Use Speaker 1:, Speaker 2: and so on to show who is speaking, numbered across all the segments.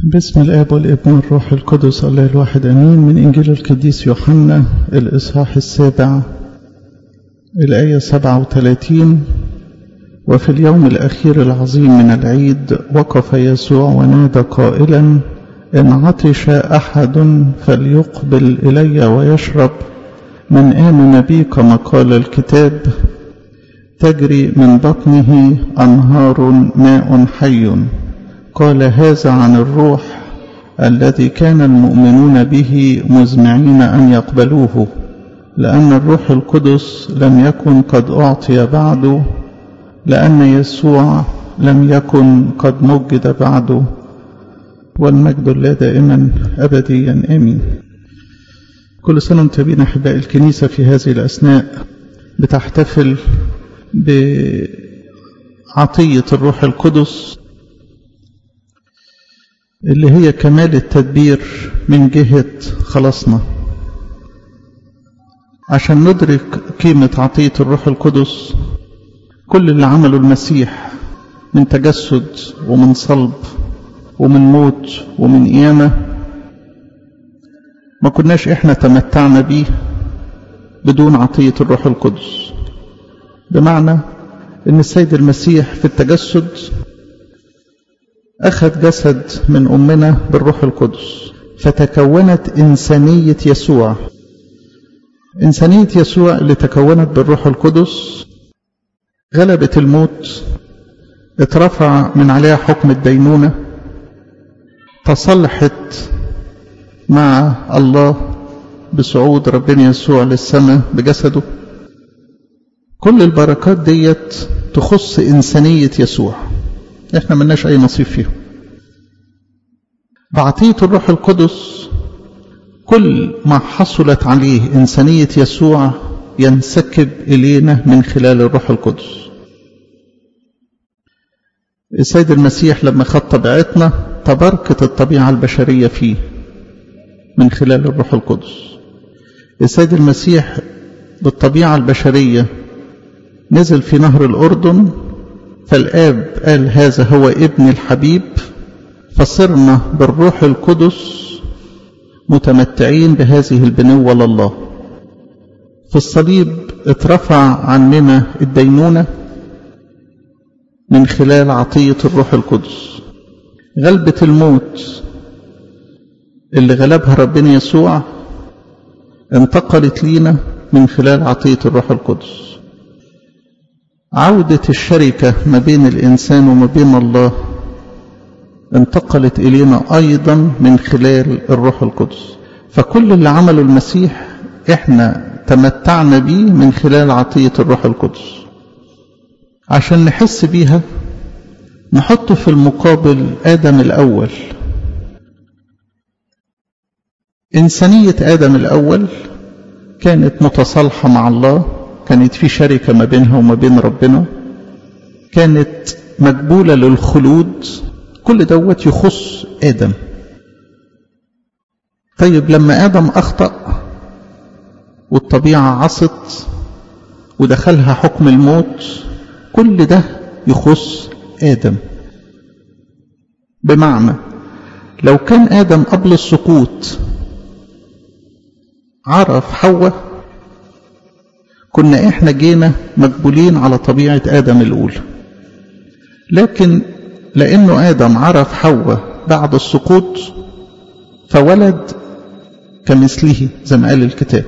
Speaker 1: بسم الآب والابن والروح القدس الله الواحد أمين من إنجيل القديس يوحنا الإصحاح السابع الآية 37 وفي اليوم الأخير العظيم من العيد وقف يسوع ونادى قائلا إن عطش أحد فليقبل إلي ويشرب من آمن بي كما قال الكتاب تجري من بطنه أنهار ماء حي قال هذا عن الروح الذي كان المؤمنون به مزمعين أن يقبلوه لأن الروح القدس لم يكن قد أعطي بعد لأن يسوع لم يكن قد مجد بعد والمجد لله دائما أبديا آمين كل سنة وانتم بين أحباء الكنيسة في هذه الأثناء بتحتفل بعطية الروح القدس اللي هي كمال التدبير من جهة خلاصنا عشان ندرك قيمة عطية الروح القدس كل اللي عمله المسيح من تجسد ومن صلب ومن موت ومن قيامة ما كناش احنا تمتعنا بيه بدون عطية الروح القدس بمعنى ان السيد المسيح في التجسد أخذ جسد من أمنا بالروح القدس فتكونت إنسانية يسوع إنسانية يسوع اللي تكونت بالروح القدس غلبت الموت اترفع من عليها حكم الدينونة تصلحت مع الله بصعود ربنا يسوع للسماء بجسده كل البركات ديت تخص إنسانية يسوع احنا ملناش اي نصيب فيهم بعطية الروح القدس كل ما حصلت عليه إنسانية يسوع ينسكب إلينا من خلال الروح القدس السيد المسيح لما خد طبيعتنا تبركت الطبيعة البشرية فيه من خلال الروح القدس السيد المسيح بالطبيعة البشرية نزل في نهر الأردن فالآب قال هذا هو ابن الحبيب فصرنا بالروح القدس متمتعين بهذه البنوة لله في الصليب اترفع عننا الدينونة من خلال عطية الروح القدس غلبة الموت اللي غلبها ربنا يسوع انتقلت لينا من خلال عطية الروح القدس عودة الشركة ما بين الإنسان وما بين الله انتقلت إلينا أيضا من خلال الروح القدس فكل اللي عمله المسيح احنا تمتعنا بيه من خلال عطية الروح القدس عشان نحس بيها نحط في المقابل آدم الأول إنسانية آدم الأول كانت متصالحة مع الله كانت في شركة ما بينها وما بين ربنا كانت مقبولة للخلود كل دوت يخص آدم طيب لما آدم أخطأ والطبيعة عصت ودخلها حكم الموت كل ده يخص آدم بمعنى لو كان آدم قبل السقوط عرف حواء كنا احنا جينا مقبولين على طبيعة آدم الأولى لكن لأنه آدم عرف حواء بعد السقوط فولد كمثله زي ما قال الكتاب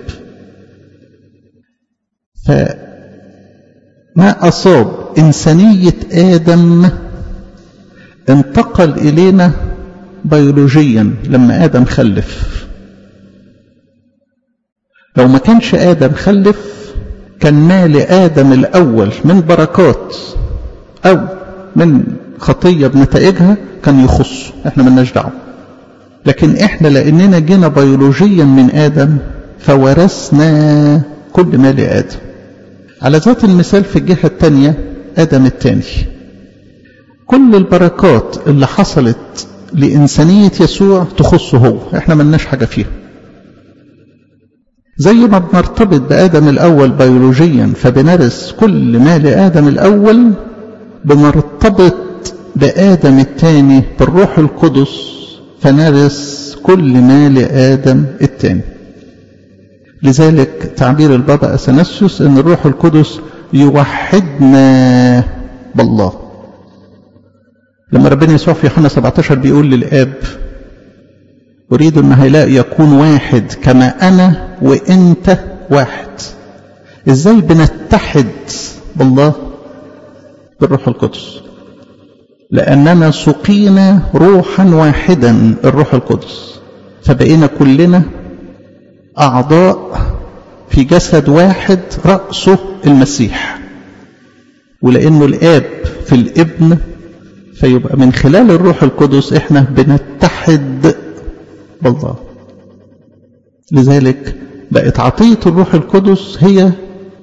Speaker 1: فما أصاب إنسانية آدم انتقل إلينا بيولوجيا لما آدم خلف لو ما كانش آدم خلف كان مال آدم الأول من بركات أو من خطية بنتائجها كان يخص احنا ملناش دعوه لكن احنا لأننا جينا بيولوجيا من آدم فورثنا كل مال آدم على ذات المثال في الجهة الثانية آدم الثاني كل البركات اللي حصلت لإنسانية يسوع تخصه هو احنا ملناش حاجة فيها زي ما بنرتبط بآدم الأول بيولوجيا فبنرث كل ما لآدم الأول بنرتبط بآدم الثاني بالروح القدس فنرث كل ما لآدم الثاني لذلك تعبير البابا أثناسيوس أن الروح القدس يوحدنا بالله لما ربنا يسوع في يوحنا 17 بيقول للآب أريد أن هؤلاء يكون واحد كما أنا وإنت واحد إزاي بنتحد بالله بالروح القدس لأننا سقينا روحا واحدا الروح القدس فبقينا كلنا أعضاء في جسد واحد رأسه المسيح ولأنه الآب في الابن فيبقى من خلال الروح القدس احنا بنتحد بالله لذلك بقت عطية الروح القدس هي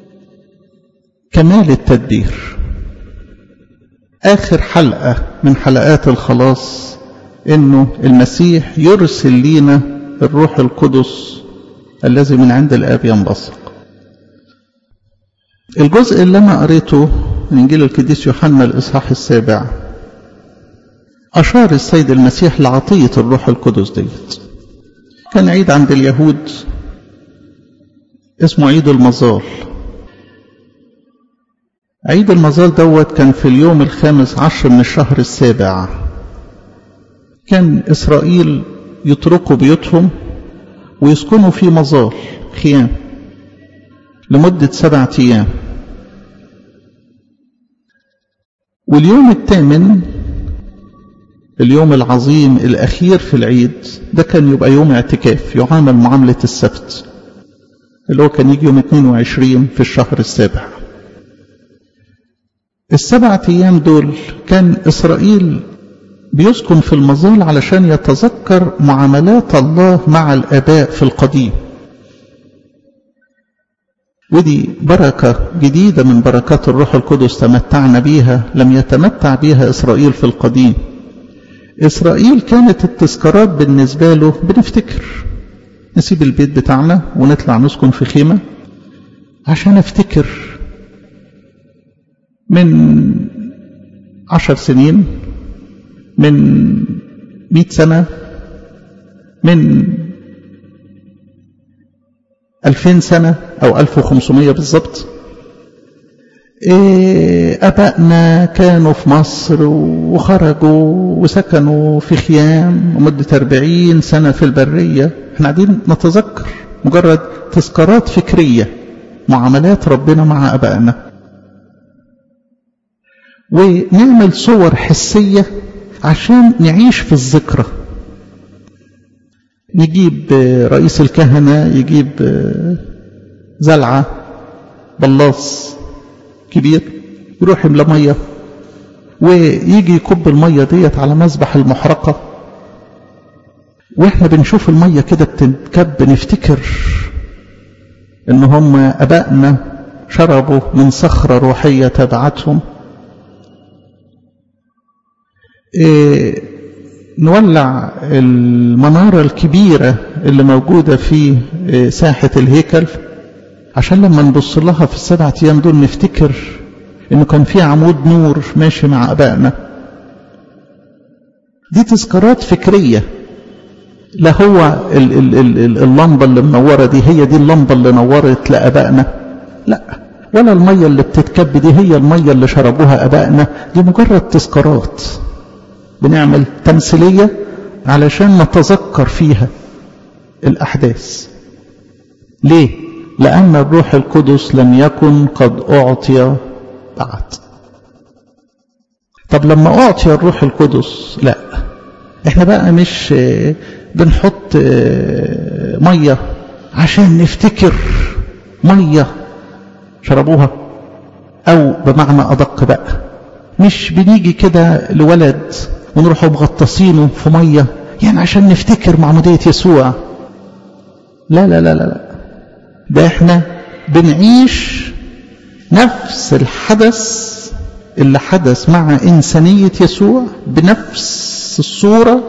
Speaker 1: كمال التدبير آخر حلقة من حلقات الخلاص إنه المسيح يرسل لينا الروح القدس الذي من عند الآب ينبثق الجزء اللي أنا قريته من إنجيل القديس يوحنا الإصحاح السابع أشار السيد المسيح لعطية الروح القدس ديت كان عيد عند اليهود اسمه عيد المظال عيد المظال دوت كان في اليوم الخامس عشر من الشهر السابع كان إسرائيل يتركوا بيوتهم ويسكنوا في مظال خيام لمدة سبعة أيام واليوم الثامن اليوم العظيم الأخير في العيد ده كان يبقى يوم اعتكاف يعامل معاملة السبت اللي هو كان يجي يوم 22 في الشهر السابع السبعة أيام دول كان إسرائيل بيسكن في المظال علشان يتذكر معاملات الله مع الآباء في القديم ودي بركة جديدة من بركات الروح القدس تمتعنا بيها لم يتمتع بيها إسرائيل في القديم إسرائيل كانت التذكارات بالنسبة له بنفتكر نسيب البيت بتاعنا ونطلع نسكن في خيمة عشان افتكر من عشر سنين من مئة سنة من ألفين سنة أو ألف وخمسمية بالضبط إيه أبائنا كانوا في مصر وخرجوا وسكنوا في خيام لمدة أربعين سنة في البرية احنا قاعدين نتذكر مجرد تذكارات فكرية معاملات ربنا مع أبائنا ونعمل صور حسية عشان نعيش في الذكرى نجيب رئيس الكهنة يجيب زلعة بلاص كبير يروح يملى مية ويجي يكب المية ديت على مسبح المحرقة واحنا بنشوف المية كده بتنكب نفتكر ان هم ابائنا شربوا من صخرة روحية تبعتهم إيه نولع المنارة الكبيرة اللي موجودة في إيه ساحة الهيكل عشان لما نبص لها في السبعة أيام دول نفتكر إنه كان في عمود نور ماشي مع أبائنا دي تذكارات فكرية لا هو ال ال ال اللمبة اللي منورة دي هي دي اللمبة اللي نورت لأبائنا لا ولا المية اللي بتتكب دي هي المية اللي شربوها أبائنا دي مجرد تذكارات بنعمل تمثيلية علشان نتذكر فيها الأحداث ليه؟ لأن الروح القدس لم يكن قد أعطي بعد طب لما أعطي الروح القدس لا احنا بقى مش بنحط مية عشان نفتكر مية شربوها أو بمعنى أدق بقى مش بنيجي كده لولد ونروح مغطسينه في مية يعني عشان نفتكر معمودية يسوع لا لا لا لا لا ده احنا بنعيش نفس الحدث اللي حدث مع إنسانية يسوع بنفس الصورة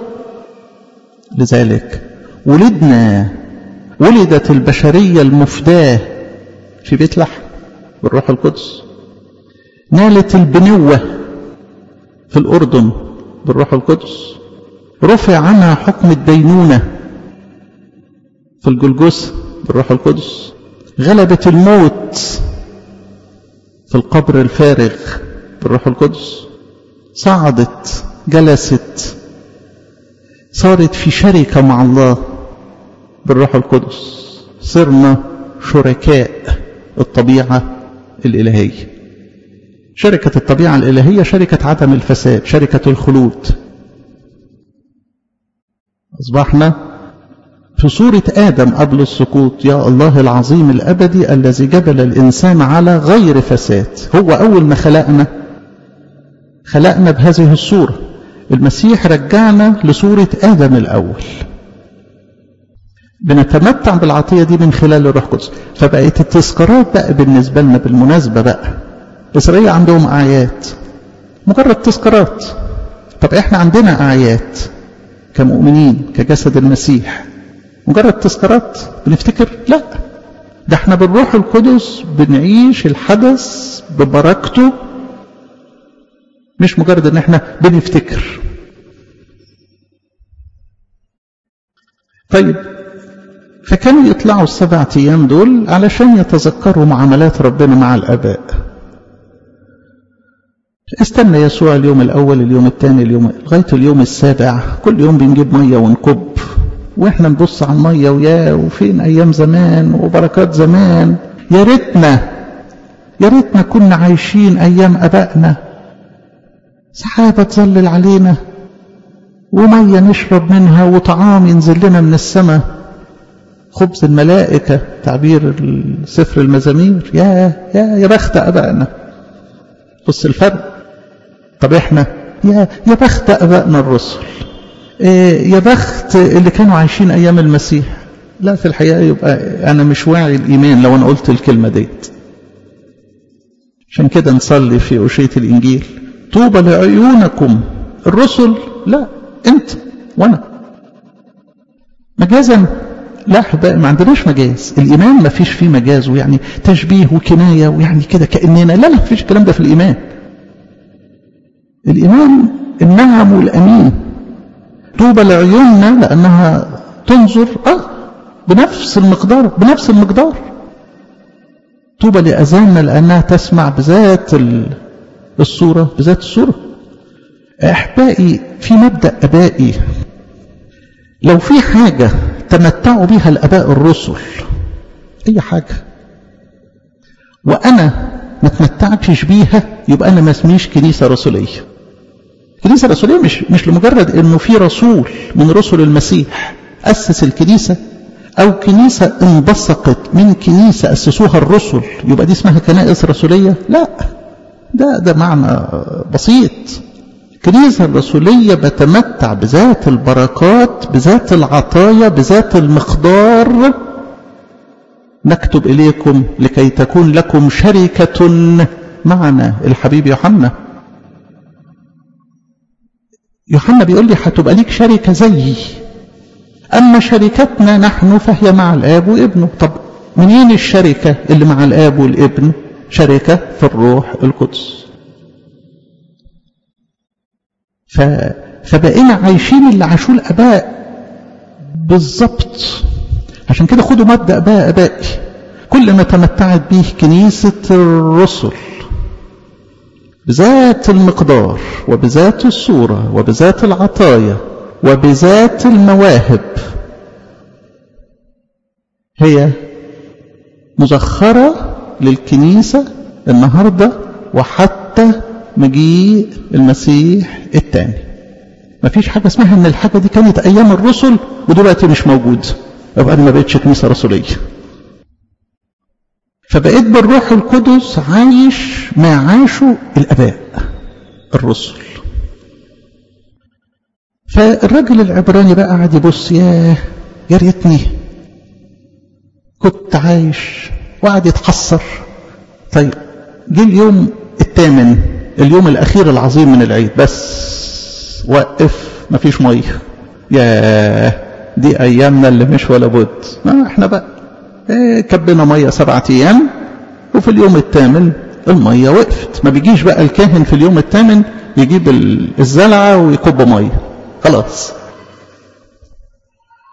Speaker 1: لذلك ولدنا ولدت البشرية المفداة في بيت لحم بالروح القدس نالت البنوة في الأردن بالروح القدس رفع عنها حكم الدينونة في الجلجثة بالروح القدس غلبت الموت في القبر الفارغ بالروح القدس صعدت جلست صارت في شركة مع الله بالروح القدس صرنا شركاء الطبيعة الإلهية شركة الطبيعة الإلهية شركة عدم الفساد شركة الخلود أصبحنا في صورة آدم قبل السقوط يا الله العظيم الأبدي الذي جبل الإنسان على غير فساد هو أول ما خلقنا خلقنا بهذه الصورة المسيح رجعنا لصورة آدم الأول بنتمتع بالعطية دي من خلال الروح القدس فبقت التذكارات بقى بالنسبة لنا بالمناسبة بقى إسرائيل عندهم أعياد مجرد تذكارات طب إحنا عندنا أعياد كمؤمنين كجسد المسيح مجرد تذكارات بنفتكر لا ده احنا بالروح القدس بنعيش الحدث ببركته مش مجرد ان احنا بنفتكر طيب فكانوا يطلعوا السبع ايام دول علشان يتذكروا معاملات ربنا مع الاباء استنى يسوع اليوم الاول اليوم الثاني اليوم لغايه اليوم السابع كل يوم بنجيب ميه ونكب واحنا نبص على الميه ويا وفين ايام زمان وبركات زمان يا ريتنا يا ريتنا كنا عايشين ايام ابائنا سحابه تظلل علينا وميه نشرب منها وطعام ينزل لنا من السماء خبز الملائكه تعبير سفر المزامير يا يا يا بخت ابائنا بص الفرق طب احنا يا يا بخت ابائنا الرسل إيه يا بخت اللي كانوا عايشين ايام المسيح لا في الحقيقه يبقى انا مش واعي الايمان لو انا قلت الكلمه ديت عشان كده نصلي في أشية الإنجيل طوبى لعيونكم الرسل لا أنت وأنا مجازا لا أحبائي ما عندناش مجاز الإيمان ما فيش فيه مجاز ويعني تشبيه وكناية ويعني كده كأننا لا لا ما فيش الكلام ده في الإيمان الإيمان النعم والأمين طوبى لعيوننا لأنها تنظر آه بنفس المقدار بنفس المقدار طوبى لأذاننا لأنها تسمع بذات الصورة بذات الصورة أحبائي في مبدأ أبائي لو في حاجة تمتعوا بها الأباء الرسل أي حاجة وأنا ما تمتعتش بيها يبقى أنا ما اسميش كنيسة رسولية كنيسة رسولية مش مش لمجرد إنه في رسول من رسل المسيح أسس الكنيسة أو كنيسة انبثقت من كنيسة أسسوها الرسل يبقى دي اسمها كنائس رسولية لا ده ده معنى بسيط الكنيسة الرسولية بتمتع بذات البركات بذات العطايا بذات المقدار نكتب إليكم لكي تكون لكم شركة معنا الحبيب يوحنا يوحنا بيقول لي هتبقى ليك شركة زيي أما شركتنا نحن فهي مع الآب وابنه طب منين الشركة اللي مع الآب والابن شركة في الروح القدس ف... فبقينا عايشين اللي عاشوه الآباء بالظبط عشان كده خدوا مبدأ بقى آبائي كل ما تمتعت به كنيسة الرسل بذات المقدار وبذات الصورة وبذات العطايا وبذات المواهب هي مزخرة للكنيسة النهاردة وحتى مجيء المسيح الثاني مفيش حاجة اسمها ان الحاجة دي كانت ايام الرسل ودلوقتي مش موجود يبقى انا ما بقتش كنيسة رسولية فبقيت بالروح القدس عايش ما عاشوا الاباء الرسل فالراجل العبراني بقى قاعد يبص ياه يا ريتني كنت عايش وقعد يتحسر طيب جه اليوم الثامن اليوم الاخير العظيم من العيد بس وقف مفيش ميه ياه دي ايامنا اللي مش ولا بد ما احنا بقى ايه كبنا ميه سبعة ايام وفي اليوم الثامن الميه وقفت ما بيجيش بقى الكاهن في اليوم الثامن يجيب الزلعه ويكب ميه خلاص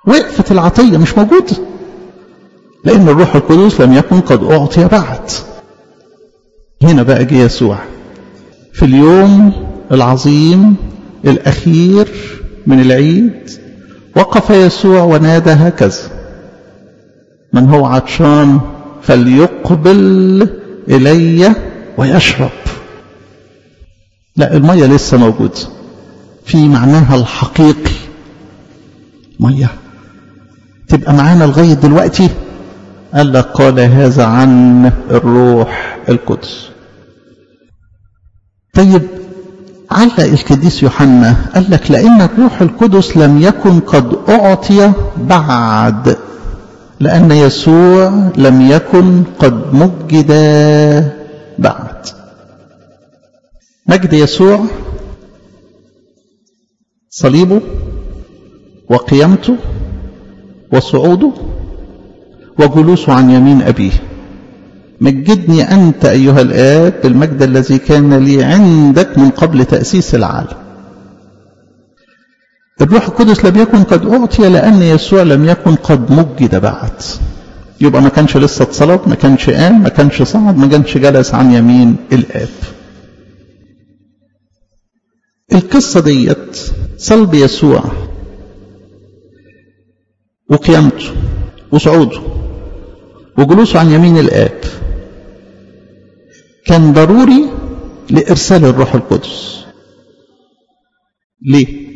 Speaker 1: وقفت العطية مش موجودة لأن الروح القدس لم يكن قد أعطي بعد هنا بقى جه يسوع في اليوم العظيم الأخير من العيد وقف يسوع ونادى هكذا من هو عطشان فليقبل إلي ويشرب لا المية لسه موجودة في معناها الحقيقي مية تبقى معانا لغاية دلوقتي قال لك قال هذا عن الروح القدس طيب علق القديس يوحنا قال لك لأن الروح القدس لم يكن قد أعطي بعد لأن يسوع لم يكن قد مجد بعد مجد يسوع صليبه وقيامته وصعوده وجلوسه عن يمين أبيه مجدني أنت أيها الآب بالمجد الذي كان لي عندك من قبل تأسيس العالم الروح القدس لم يكن قد أعطي لأن يسوع لم يكن قد مجد بعد يبقى ما كانش لسه اتصلب ما كانش قام ما كانش صعد ما كانش جلس عن يمين الآب القصة ديت صلب يسوع وقيامته وصعوده وجلوسه عن يمين الآب كان ضروري لإرسال الروح القدس ليه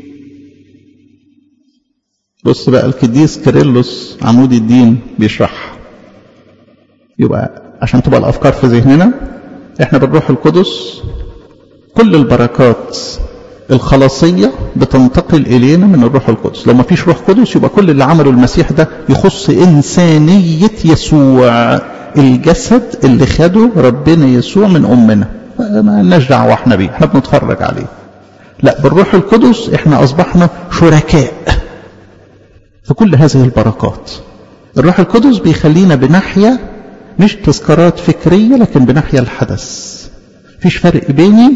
Speaker 1: بص بقى القديس كيرلس عمود الدين بيشرح يبقى عشان تبقى الأفكار في ذهننا احنا بالروح القدس كل البركات الخلاصية بتنتقل إلينا من الروح القدس لو ما فيش روح قدس يبقى كل اللي عمله المسيح ده يخص إنسانية يسوع الجسد اللي خده ربنا يسوع من أمنا ما لناش دعوة احنا بيه احنا بنتفرج عليه لا بالروح القدس احنا أصبحنا شركاء في كل هذه البركات الروح القدس بيخلينا بناحية مش تذكارات فكرية لكن بناحية الحدث فيش فرق بيني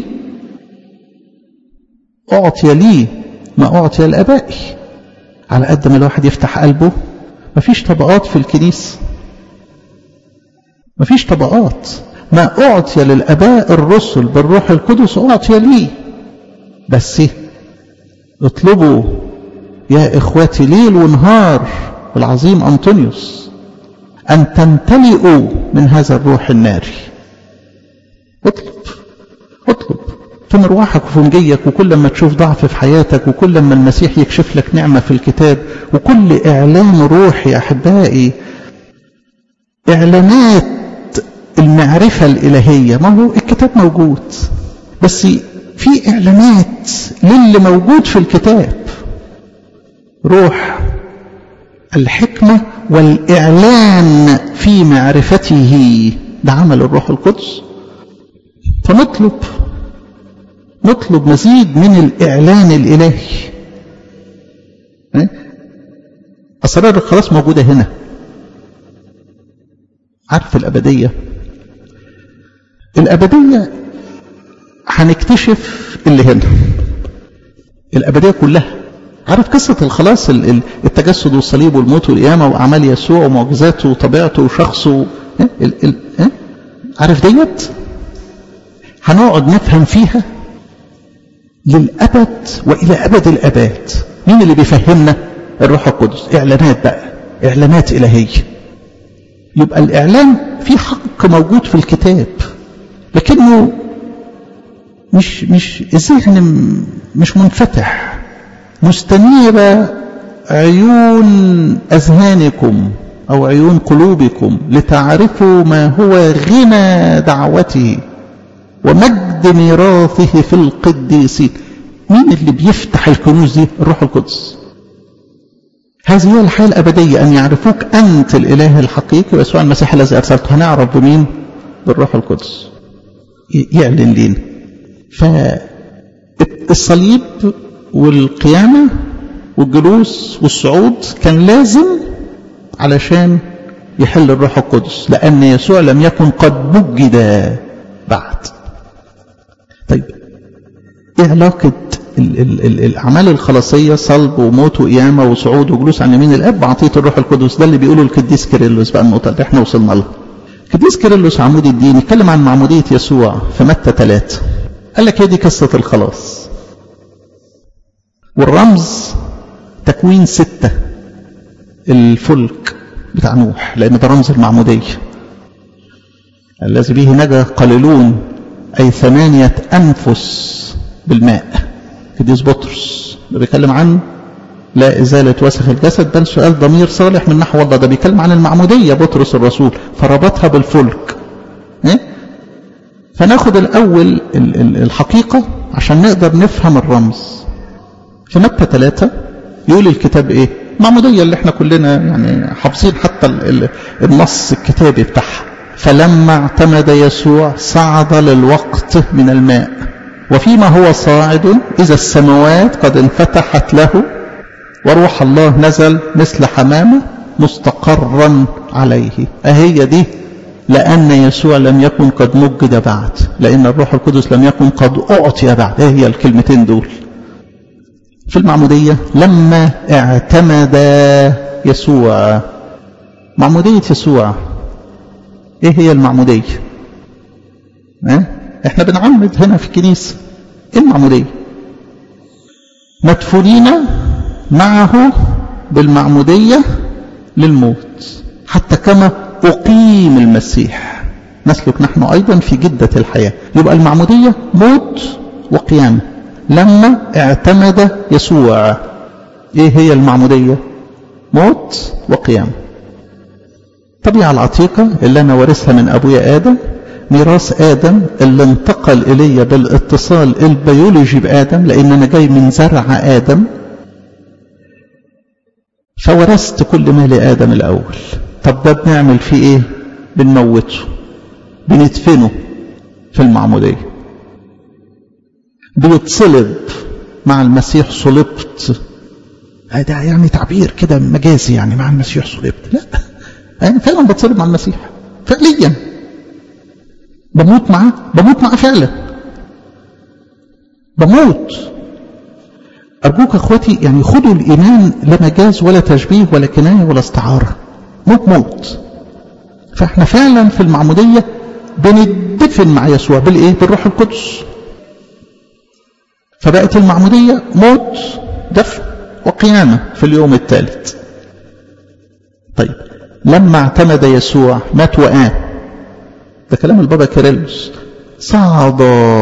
Speaker 1: أعطي لي ما أعطي لأبائي على قد ما الواحد يفتح قلبه مفيش طبقات في الكنيسة مفيش طبقات ما أعطي للأباء الرسل بالروح القدس أعطي لي بس اطلبوا يا إخواتي ليل ونهار العظيم أنطونيوس أن تمتلئوا من هذا الروح الناري اطلب اطلب في مروحك وفي مجيك وكل ما تشوف ضعف في حياتك وكل ما المسيح يكشف لك نعمة في الكتاب وكل إعلان روحي يا أحبائي إعلانات المعرفة الإلهية ما هو الكتاب موجود بس في إعلانات للي موجود في الكتاب روح الحكمة والإعلان في معرفته ده عمل الروح القدس فنطلب نطلب مزيد من الإعلان الإلهي أسرار الخلاص موجودة هنا عارف الأبدية الأبدية هنكتشف اللي هنا الأبدية كلها عارف قصة الخلاص التجسد والصليب والموت والقيامة وأعمال يسوع ومعجزاته وطبيعته وشخصه ال ال عارف ديت هنقعد نفهم فيها للأبد وإلى أبد الأباد مين اللي بيفهمنا الروح القدس إعلانات بقى إعلانات إلهية يبقى الإعلان في حق موجود في الكتاب لكنه مش مش الذهن مش منفتح مستنيرة عيون أذهانكم أو عيون قلوبكم لتعرفوا ما هو غنى دعوته ومجد ميراثه في القديسين مين اللي بيفتح الكنوز دي الروح القدس هذه هي الحياة الأبدية أن يعرفوك أنت الإله الحقيقي ويسوع المسيح الذي أرسلته هنعرف بمين بالروح القدس يعلن لنا فالصليب والقيامة والجلوس والصعود كان لازم علشان يحل الروح القدس لأن يسوع لم يكن قد مجد بعد طيب ايه علاقة ال ال ال الأعمال الخلاصية صلب وموت وقيامة وصعود وجلوس عن يمين الأب بعطية الروح القدس ده اللي بيقوله القديس كيرلس بقى النقطة اللي احنا وصلنا لها القديس كيرلس عمود الدين يتكلم عن معمودية يسوع في متى ثلاثة قال لك هي دي قصة الخلاص والرمز تكوين ستة الفلك بتاع نوح لأن ده رمز المعمودية الذي به نجا قليلون أي ثمانية أنفس بالماء قديس بطرس بيتكلم عن لا إزالة وسخ الجسد بل سؤال ضمير صالح من نحو الله ده بيتكلم عن المعمودية بطرس الرسول فربطها بالفلك إيه؟ فناخد الأول الحقيقة عشان نقدر نفهم الرمز في متى ثلاثة يقول الكتاب إيه معمودية اللي احنا كلنا يعني حافظين حتى النص الكتابي بتاعها فلما اعتمد يسوع صعد للوقت من الماء وفيما هو صاعد إذا السماوات قد انفتحت له وروح الله نزل مثل حمامة مستقرا عليه أهي دي لأن يسوع لم يكن قد مجد بعد لأن الروح القدس لم يكن قد أعطي بعد إيه هي الكلمتين دول في المعمودية لما اعتمد يسوع معمودية يسوع ايه هي المعمودية اه؟ احنا بنعمد هنا في الكنيسة ايه المعمودية مدفونين معه بالمعمودية للموت حتى كما أقيم المسيح نسلك نحن أيضا في جدة الحياة يبقى المعمودية موت وقيامة لما اعتمد يسوع ايه هي المعمودية موت وقيامة الطبيعة العتيقة اللي أنا وارثها من أبويا آدم ميراث آدم اللي انتقل إلي بالاتصال البيولوجي بآدم لأن أنا جاي من زرع آدم فورثت كل ما لآدم الأول طب ده بنعمل فيه إيه بنموته بندفنه في المعمودية بيتصلب مع المسيح صلبت ده يعني تعبير كده مجازي يعني مع المسيح صلبت لا أنا فعلا بتصلب مع المسيح فعليا بموت معاه بموت معاه فعلا بموت أرجوك أخوتي يعني خدوا الإيمان لا مجاز ولا تشبيه ولا كناية ولا استعارة موت موت فإحنا فعلا في المعمودية بندفن مع يسوع بالإيه؟ بالروح القدس فبقت المعمودية موت دفن وقيامة في اليوم الثالث طيب لما اعتمد يسوع مات وقام ده كلام البابا كيرلس صعد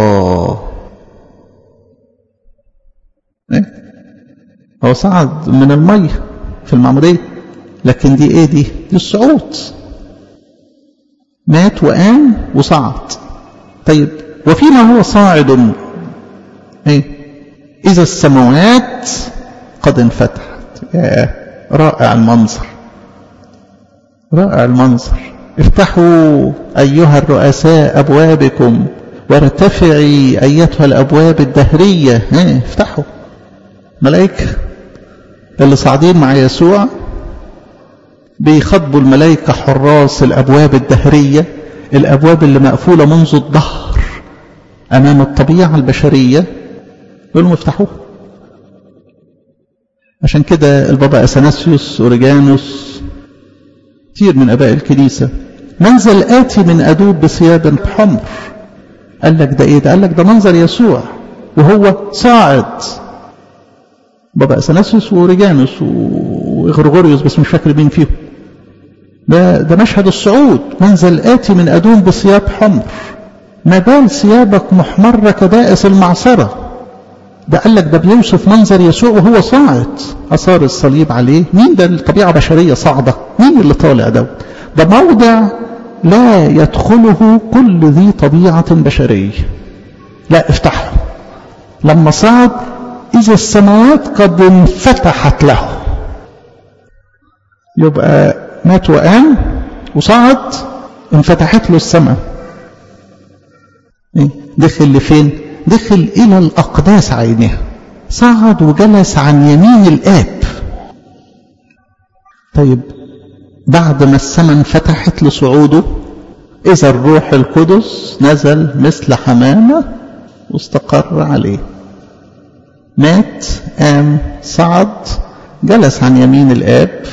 Speaker 1: إيه؟ هو صعد من المية في المعمودية لكن دي ايه دي دي الصعود مات وقام وصعد طيب وفيما هو صاعد ايه اذا السماوات قد انفتحت يا رائع المنظر رائع المنظر افتحوا أيها الرؤساء أبوابكم وارتفعي أيتها الأبواب الدهرية ها افتحوا ملائكة اللي صاعدين مع يسوع بيخطبوا الملائكة حراس الأبواب الدهرية الأبواب اللي مقفولة منذ الظهر أمام الطبيعة البشرية يقول لهم افتحوها عشان كده البابا أثناسيوس أوريجانوس كتير من أباء الكنيسة منزل آتي من أدوب بثياب حمر قال لك ده إيه ده قال لك ده منظر يسوع وهو صاعد بابا أثناسيوس وأوريجانوس وغرغوريوس بس مش فاكر مين فيهم ده ده مشهد الصعود منزل آتي من أدوم بثياب حمر ما بال ثيابك محمرة كدائس المعصرة ده قال لك ده بيوصف منظر يسوع وهو صاعد أثار الصليب عليه مين ده الطبيعة بشرية صاعدة مين اللي طالع ده ده موضع لا يدخله كل ذي طبيعة بشرية لا افتحه لما صعد إذا السماوات قد انفتحت له يبقى مات وقام وصعد انفتحت له السماء دخل لفين دخل إلى الأقداس عينها صعد وجلس عن يمين الآب طيب بعد ما السماء انفتحت لصعوده إذا الروح القدس نزل مثل حمامة واستقر عليه مات قام صعد جلس عن يمين الآب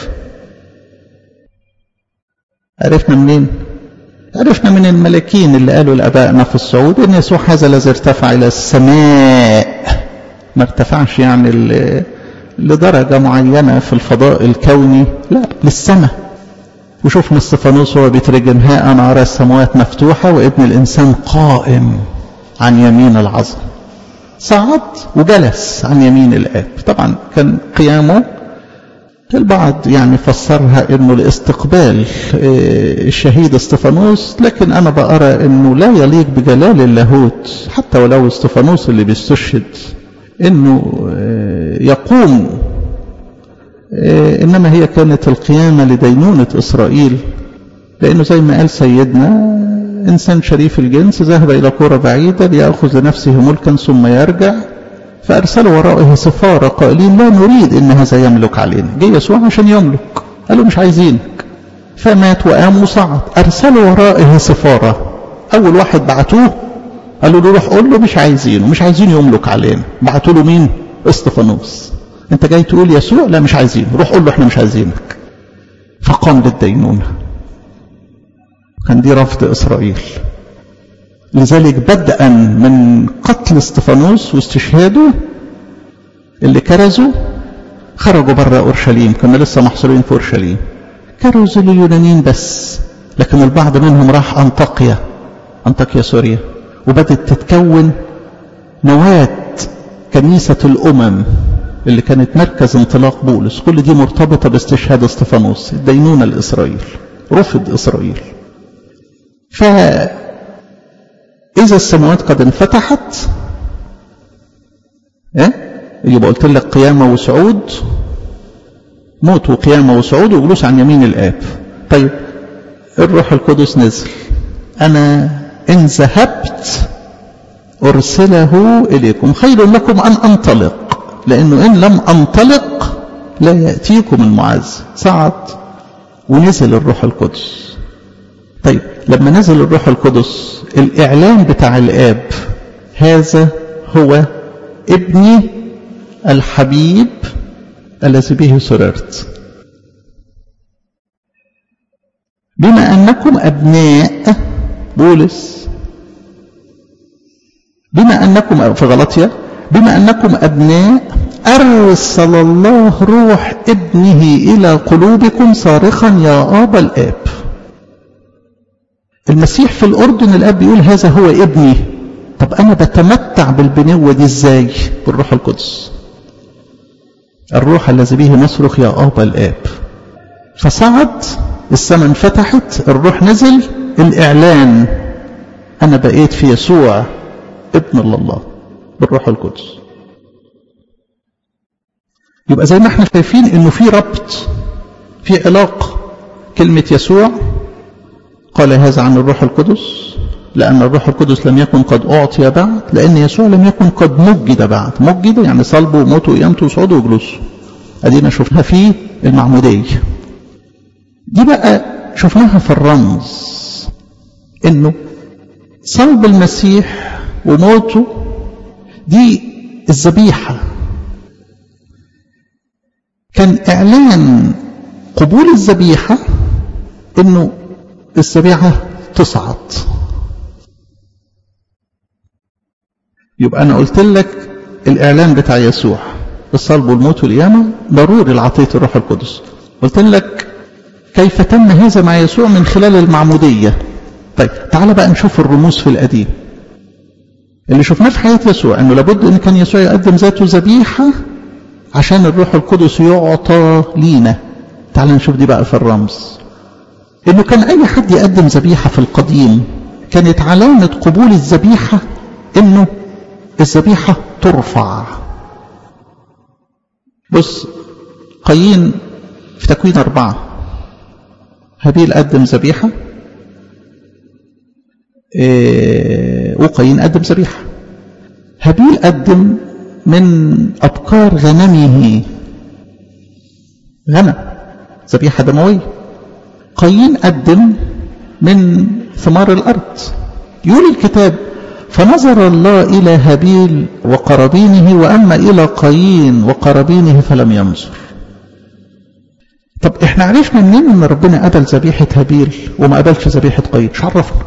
Speaker 1: عرفنا منين عرفنا من الملكين اللي قالوا لأبائنا في الصعود إن يسوع هذا الذي ارتفع إلى السماء ما ارتفعش يعني لدرجة معينة في الفضاء الكوني لا للسماء وشوفنا استفانوس وهو بيترجم ها أنا أرى السماوات مفتوحة وابن الإنسان قائم عن يمين العظم صعد وجلس عن يمين الآب طبعا كان قيامه البعض يعني فسرها انه لاستقبال الشهيد استفانوس لكن انا بقرا انه لا يليق بجلال اللاهوت حتى ولو استفانوس اللي بيستشهد انه يقوم انما هي كانت القيامه لدينونه اسرائيل لانه زي ما قال سيدنا انسان شريف الجنس ذهب الى قرى بعيده لياخذ لنفسه ملكا ثم يرجع فأرسلوا وراءه سفارة قائلين لا نريد إن هذا يملك علينا جه يسوع عشان يملك قالوا مش عايزينك فمات وقام وصعد أرسلوا ورائه سفارة أول واحد بعتوه قالوا له روح قول له مش عايزينه مش عايزين يملك علينا بعتوا له مين استفانوس انت جاي تقول يسوع لا مش عايزينه روح قول له احنا مش عايزينك فقام للدينونة كان دي رفض إسرائيل لذلك بدءا من قتل استفانوس واستشهاده اللي كرزوا خرجوا بره اورشليم كنا لسه محصورين في اورشليم كرزوا لليونانيين بس لكن البعض منهم راح انطاكيا انطاكيا سوريا وبدت تتكون نواة كنيسة الأمم اللي كانت مركز انطلاق بولس كل دي مرتبطة باستشهاد استفانوس الدينونة لإسرائيل رفض إسرائيل ف إذا السماوات قد انفتحت إيه؟ يبقى قلت لك قيامة وصعود موت وقيامة وصعود وجلوس عن يمين الآب طيب الروح القدس نزل أنا إن ذهبت أرسله إليكم خير لكم أن أنطلق لأنه إن لم أنطلق لا يأتيكم المعز صعد ونزل الروح القدس طيب لما نزل الروح القدس الإعلان بتاع الآب هذا هو ابني الحبيب الذي به سررت بما أنكم أبناء بولس بما أنكم في غلطية بما أنكم أبناء أرسل الله روح ابنه إلى قلوبكم صارخا يا آبا الآب المسيح في الأردن الأب بيقول هذا هو ابني طب أنا بتمتع بالبنوة دي إزاي بالروح القدس الروح الذي به نصرخ يا أبا الآب فصعد السماء انفتحت الروح نزل الإعلان أنا بقيت في يسوع ابن الله بالروح القدس يبقى زي ما احنا شايفين انه في ربط في علاقة كلمة يسوع قال هذا عن الروح القدس لأن الروح القدس لم يكن قد أعطي بعد لأن يسوع لم يكن قد مجد بعد مجد يعني صلبه وموته وقيامته وصعوده وجلوسه أدينا شفناها في المعمودية دي بقى شفناها في الرمز إنه صلب المسيح وموته دي الذبيحة كان إعلان قبول الذبيحة إنه الذبيحة تصعد يبقى أنا قلت لك الإعلان بتاع يسوع الصلب والموت والقيامة ضروري لعطية الروح القدس قلت لك كيف تم هذا مع يسوع من خلال المعمودية طيب تعال بقى نشوف الرموز في القديم اللي شفناه في حياة يسوع أنه لابد أن كان يسوع يقدم ذاته ذبيحة عشان الروح القدس يعطى لينا تعال نشوف دي بقى في الرمز انه كان اي حد يقدم ذبيحه في القديم كانت علامه قبول الذبيحه انه الذبيحه ترفع بص قايين في تكوين أربعة هابيل قدم ذبيحة إيه وقايين قدم ذبيحة هابيل قدم من أبكار غنمه غنم ذبيحة دموية قايين قدم من ثمار الأرض يقول الكتاب فنظر الله إلى هابيل وقرابينه وأما إلى قايين وقرابينه فلم ينظر طب احنا عرفنا منين ان ربنا قبل ذبيحة هابيل وما قبلش ذبيحة قايين مش عرفنا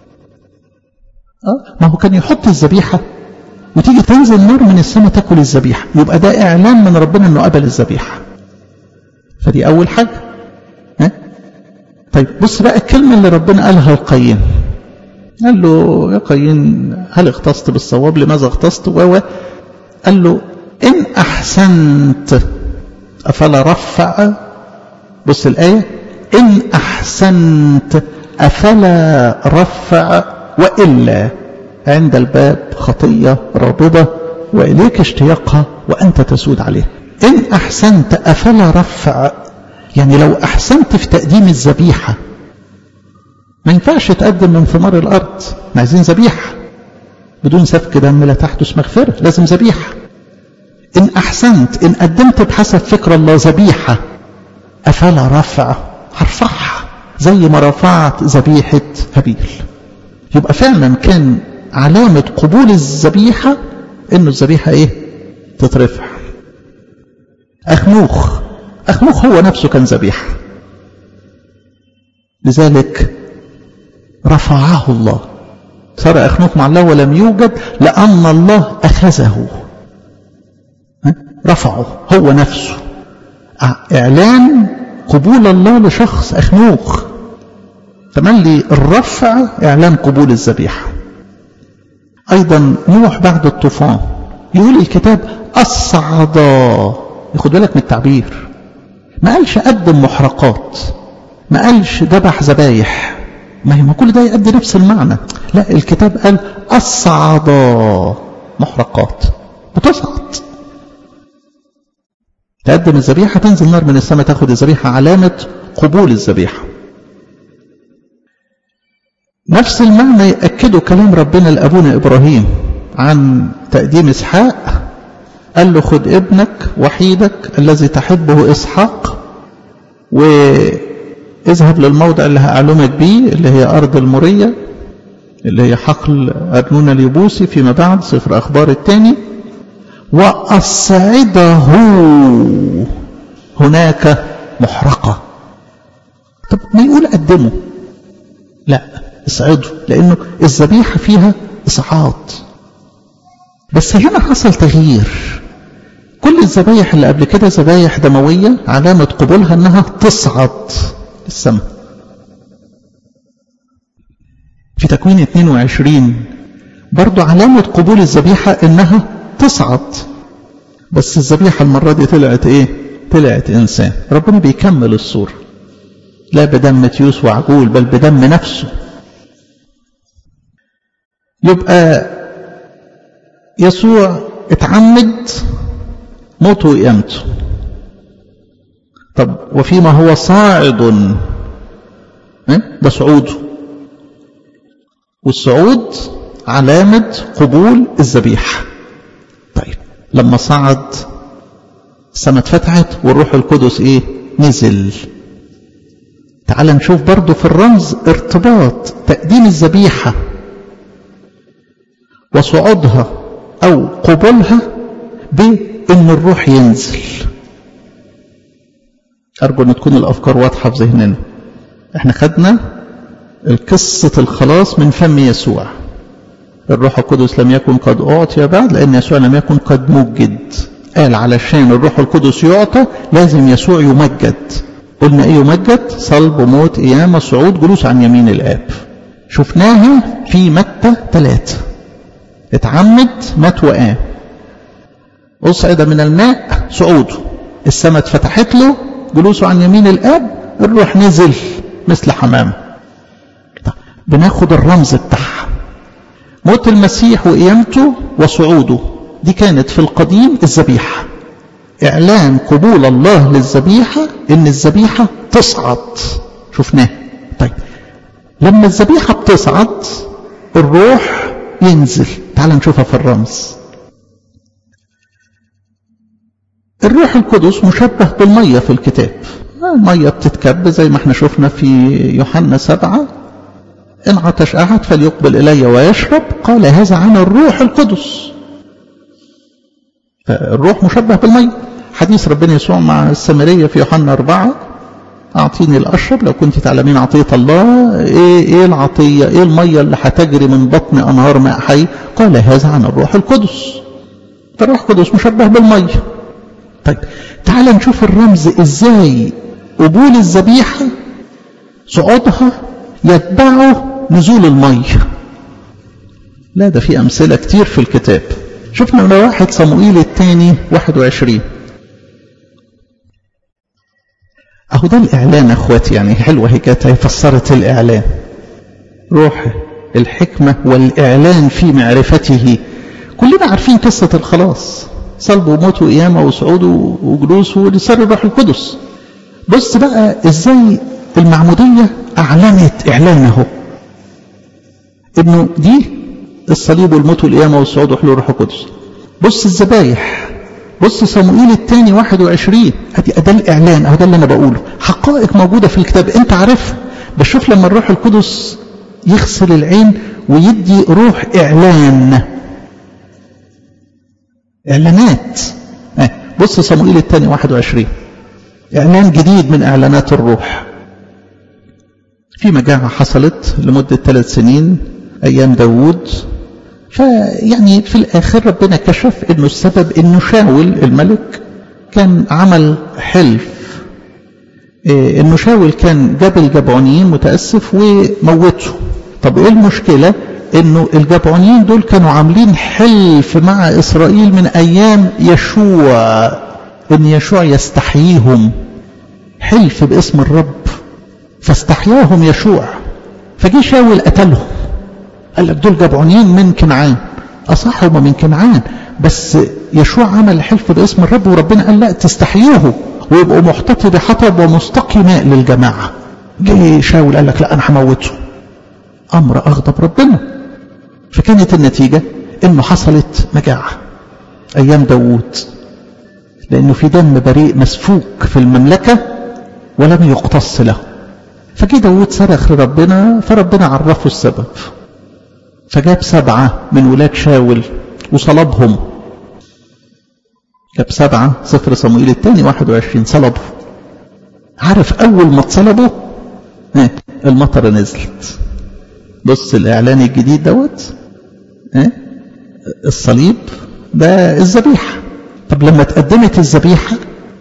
Speaker 1: اه ما هو كان يحط الذبيحة وتيجي تنزل نار من السماء تاكل الذبيحة يبقى ده اعلان من ربنا انه قبل الذبيحة فدي اول حاجة ها طيب بص بقى الكلمة اللي ربنا قالها لقايين قال له يا قايين هل اغتصت بالصواب لماذا اغتصت و قال له إن أحسنت أفلا رفع بص الآية إن أحسنت أفلا رفع وإلا عند الباب خطية رابضة وإليك اشتياقها وأنت تسود عليها إن أحسنت أفلا رفع يعني لو أحسنت في تقديم الذبيحة ما ينفعش تقدم من ثمار الأرض ما عايزين ذبيحة بدون سفك دم لا تحدث مغفرة لازم ذبيحة إن أحسنت إن قدمت بحسب فكر الله ذبيحة أفلا رفع هرفعها زي ما رفعت ذبيحة هابيل يبقى فعلا كان علامة قبول الذبيحة إنه الذبيحة إيه تترفع أخنوخ أخنوخ هو نفسه كان ذبيحة لذلك رفعه الله صار أخنوخ مع الله ولم يوجد لأن الله أخذه رفعه هو نفسه إعلان قبول الله لشخص أخنوخ تملي الرفع إعلان قبول الذبيحة أيضا نوح بعد الطوفان يقول الكتاب الصعدا ياخد بالك من التعبير ما قالش قدم محرقات ما قالش ذبح ذبايح ما هي ما كل ده يؤدي نفس المعنى لا الكتاب قال الصعدا محرقات بتصعد تقدم الذبيحة تنزل نار من السماء تاخد الذبيحة علامة قبول الذبيحة نفس المعنى يأكده كلام ربنا لأبونا إبراهيم عن تقديم إسحاق قال له خد ابنك وحيدك الذي تحبه إسحاق واذهب للموضع اللي هأعلمك بيه اللي هي أرض المورية اللي هي حقل أرنون اليبوسي فيما بعد سفر أخبار الثاني وأصعده هناك محرقة طب ما يقول قدمه لا اصعده لأنه الذبيحة فيها إصعاد بس هنا حصل تغيير كل الذبايح اللي قبل كده ذبايح دموية علامة قبولها انها تصعد السماء في تكوين 22 برضو علامة قبول الذبيحة انها تصعد بس الذبيحة المرة دي طلعت ايه طلعت انسان ربنا بيكمل الصورة لا بدم تيوس وعجول بل بدم نفسه يبقى يسوع اتعمد موته وقيامته طب وفيما هو صاعد ده صعوده والصعود علامة قبول الذبيحة طيب لما صعد السماء اتفتحت والروح القدس ايه نزل تعال نشوف برضو في الرمز ارتباط تقديم الذبيحة وصعودها او قبولها بان الروح ينزل ارجو ان تكون الافكار واضحة في ذهننا احنا خدنا قصة الخلاص من فم يسوع الروح القدس لم يكن قد أعطي بعد لأن يسوع لم يكن قد مجد قال علشان الروح القدس يعطى لازم يسوع يمجد قلنا ايه يمجد صلب موت قيامة صعود جلوس عن يمين الآب شفناها في متى ثلاثة اتعمد مات وقام أصعد من الماء صعوده السماء اتفتحت له جلوسه عن يمين الآب الروح نزل مثل حمامه بناخد الرمز بتاعها موت المسيح وقيامته وصعوده دي كانت في القديم الذبيحة إعلان قبول الله للذبيحة إن الذبيحة تصعد شفناه طيب لما الذبيحة بتصعد الروح ينزل تعال نشوفها في الرمز الروح القدس مشبه بالمية في الكتاب المية بتتكب زي ما احنا شفنا في يوحنا سبعة إن عطش أحد فليقبل إلي ويشرب قال هذا عن الروح القدس فالروح مشبه بالمية حديث ربنا يسوع مع السامرية في يوحنا أربعة أعطيني الأشرب لو كنت تعلمين عطية الله إيه, إيه العطية إيه المية اللي هتجري من بطن أنهار ماء حي قال هذا عن الروح القدس فالروح القدس مشبه بالمية طيب تعال نشوف الرمز إزاي قبول الذبيحة صعودها يتبعه نزول المية لا ده في أمثلة كتير في الكتاب شفنا من واحد صموئيل الثاني 21 أهو ده الإعلان أخواتي يعني حلوة هي كانت فسرت الإعلان روح الحكمة والإعلان في معرفته كلنا عارفين قصة الخلاص صلب وموت وقيامة وصعود وجلوس ولسر الروح القدس بص بقى ازاي المعمودية أعلنت إعلانه انه دي الصليب والموت والقيامة والصعود وحلول الروح القدس بص الذبايح بص صموئيل الثاني 21 ادي ده الاعلان اهو ده اللي انا بقوله حقائق موجوده في الكتاب انت عارفها بشوف لما الروح القدس يغسل العين ويدي روح اعلان اعلانات اه بص صموئيل الثاني 21 اعلان جديد من اعلانات الروح في مجاعه حصلت لمده ثلاث سنين ايام داوود فيعني في الآخر ربنا كشف أنه السبب أنه شاول الملك كان عمل حلف إيه أنه شاول كان جاب الجبعونيين متأسف وموته طب إيه المشكلة أنه الجبعونيين دول كانوا عاملين حلف مع إسرائيل من أيام يشوع أن يشوع يستحييهم حلف باسم الرب فاستحياهم يشوع فجي شاول قتلهم قال لك دول جبعونيين من كنعان أصح هما من كنعان بس يشوع عمل حلف باسم الرب وربنا قال لا تستحيوه ويبقوا محتطي بحطب ومستقي ماء للجماعة جه شاول قال لك لا أنا هموته أمر أغضب ربنا فكانت النتيجة إنه حصلت مجاعة أيام داوود لأنه في دم بريء مسفوك في المملكة ولم يقتص له فجي داوود صرخ لربنا فربنا عرفه السبب فجاب سبعة من ولاد شاول وصلبهم جاب سبعة صفر صموئيل الثاني 21 صلبه عارف أول ما اتصلبوا اه المطرة نزلت بص الإعلان الجديد دوت اه الصليب ده الذبيحة طب لما تقدمت الذبيحة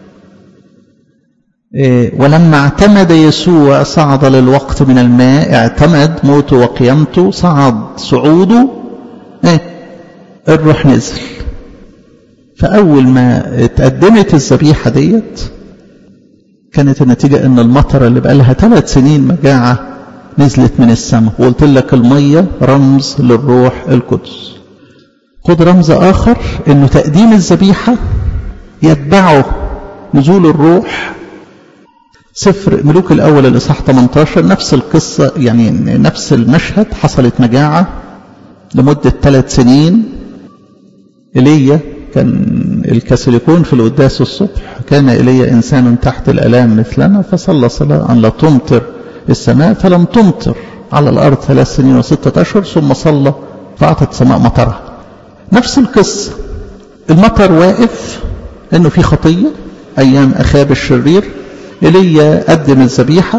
Speaker 1: اه ولما اعتمد يسوع صعد للوقت من الماء اعتمد موته وقيامته صعد صعوده اه الروح نزل فأول ما اتقدمت الذبيحة ديت كانت النتيجة ان المطرة اللي بقالها ثلاث سنين مجاعة نزلت من السماء وقلت لك المية رمز للروح القدس خد رمز آخر انه تقديم الذبيحة يتبعه نزول الروح سفر ملوك الأول الإصحاح 18 نفس القصة يعني نفس المشهد حصلت مجاعة لمدة ثلاث سنين إيليا كان الكاثوليكون في القداس الصبح كان إلي إنسان تحت الألام مثلنا فصلى صلاة أن لا تمطر السماء فلم تمطر على الأرض ثلاث سنين وستة أشهر ثم صلى فأعطت السماء مطرها نفس القصة المطر واقف إنه في خطية أيام أخاب الشرير إيليا قدم الذبيحة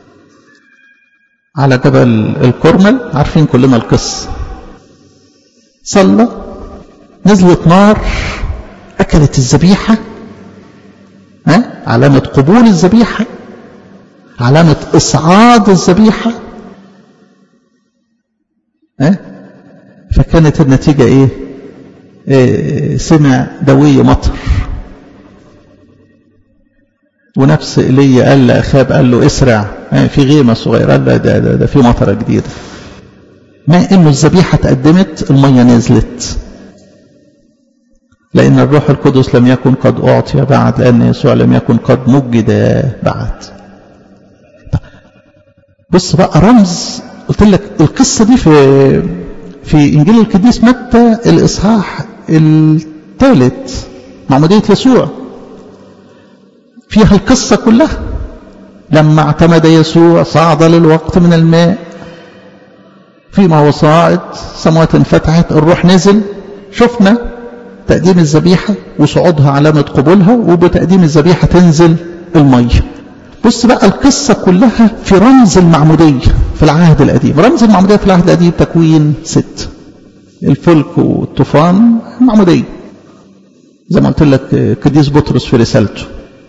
Speaker 1: على جبل الكرمل عارفين كلنا القصة صلى نزلت نار أكلت الذبيحة ها؟ علامة قبول الذبيحة علامة إصعاد الذبيحة ها؟ فكانت النتيجة إيه؟, إيه سمع دوي مطر ونفس إيليا قال لأخاب قال له اسرع في غيمة صغيرة قال له ده, ده, ده في مطرة جديدة ما إنه الذبيحة تقدمت المية نزلت لأن الروح القدس لم يكن قد أعطي بعد لأن يسوع لم يكن قد مجد بعد بص بقى رمز قلت لك القصة دي في في إنجيل القديس متى الإصحاح الثالث معمودية يسوع فيها القصة كلها لما اعتمد يسوع صعد للوقت من الماء فيما هو صاعد سماوات انفتحت الروح نزل شفنا تقديم الذبيحة وصعودها علامة قبولها وبتقديم الذبيحة تنزل المية بص بقى القصة كلها في رمز المعمودية في العهد القديم رمز المعمودية في العهد القديم تكوين ست الفلك والطوفان معمودية زي ما قلت لك قديس بطرس في رسالته